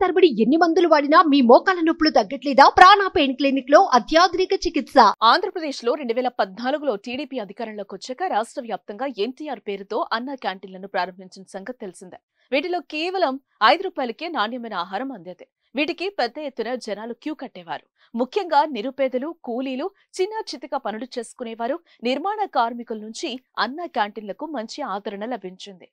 తరబడి ఎన్ని మందులు వాడినా మీ మోకాల నొప్పులు తగ్గట్లేదా ప్రాణ పెయిన్ క్లినిక్ లో అత్యాధునిక చికిత్స ఆంధ్రప్రదేశ్లో రెండు వేల పద్నాలుగులో టీడీపీ అధికారంలోకి వచ్చాక రాష్ట్ర వ్యాప్తంగా ఎన్టీఆర్ పేరుతో అన్న క్యాంటీన్లను ప్రారంభించిన సంగతి తెలిసిందే వీటిలో కేవలం ఐదు రూపాయలకే నాణ్యమైన ఆహారం అందేది వీటికి పెద్ద ఎత్తున జనాలు క్యూ కట్టేవారు ముఖ్యంగా నిరుపేదలు కూలీలు చిన్న చితిక పనులు చేసుకునేవారు నిర్మాణ కార్మికుల నుంచి అన్న క్యాంటీన్లకు మంచి ఆదరణ లభించింది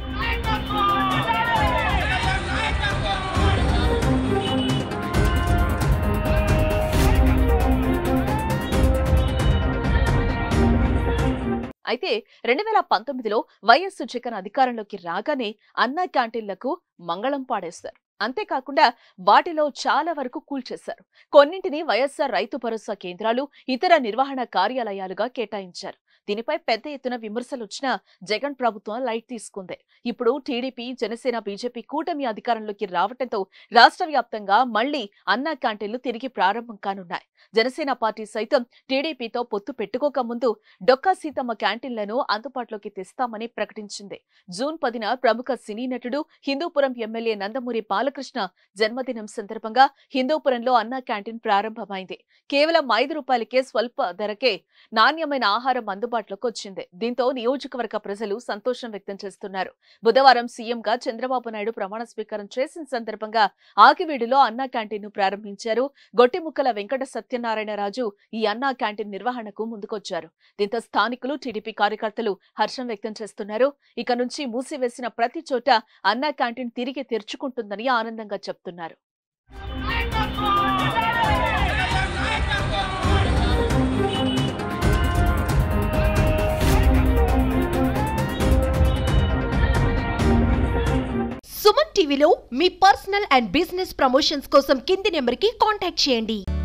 అయితే రెండు వేల పంతొమ్మిదిలో వైఎస్ జగన్ అధికారంలోకి రాగానే అన్న క్యాంటీన్లకు మంగళం పాడేశారు అంతేకాకుండా వాటిలో చాలా వరకు కూల్చేశారు కొన్నింటిని వైఎస్ఆర్ రైతు భరోసా కేంద్రాలు ఇతర నిర్వహణ కార్యాలయాలుగా కేటాయించారు దీనిపై పెద్ద ఎత్తున విమర్శలు వచ్చినా జగన్ ప్రభుత్వం లైట్ తీసుకుంది ఇప్పుడు టీడీపీ జనసేన బీజేపీ కూటమి అధికారంలోకి రావడంతో రాష్ట్ర వ్యాప్తంగా మళ్లీ అన్నా క్యాంటీన్లు తిరిగి ప్రారంభం కానున్నాయి జనసేన పార్టీ సైతం టీడీపీతో పొత్తు పెట్టుకోక ముందు డొక్కా సీతమ్మ క్యాంటీన్లను అందుబాటులోకి తెస్తామని ప్రకటించింది జూన్ పదిన ప్రముఖ సినీ నటుడు హిందూపురం ఎమ్మెల్యే నందమూరి బాలకృష్ణ జన్మదినం సందర్భంగా హిందూపురంలో అన్నా క్యాంటీన్ ప్రారంభమైంది కేవలం ఐదు రూపాయలకే స్వల్ప ధరకే నాణ్యమైన ఆహారం అందుబాటులోకి వచ్చింది దీంతో నియోజకవర్గ ప్రజలు సంతోషం వ్యక్తం చేస్తున్నారు బుధవారం సీఎంగా చంద్రబాబు నాయుడు ప్రమాణ స్వీకారం చేసిన సందర్భంగా ఆకివీడులో అన్నా క్యాంటీన్ ను ప్రారంభించారు గొట్టిముక్కల వెంకట సత్యనారాయణరాజు ఈ అన్నా క్యాంటీన్ నిర్వహణకు ముందుకొచ్చారు దీంతో స్థానికులు టీడీపీ కార్యకర్తలు హర్షం వ్యక్తం చేస్తున్నారు ఇక నుంచి మూసివేసిన ప్రతి చోట అన్నా క్యాంటీన్ తిరిగి తెరుచుకుంటుందని ఆనందంగా చెప్తున్నారు సుమన్ టీవీలో మీ పర్సనల్ అండ్ బిజినెస్ ప్రమోషన్స్ కోసం కింది నెంబర్ కి కాంటాక్ట్ చేయండి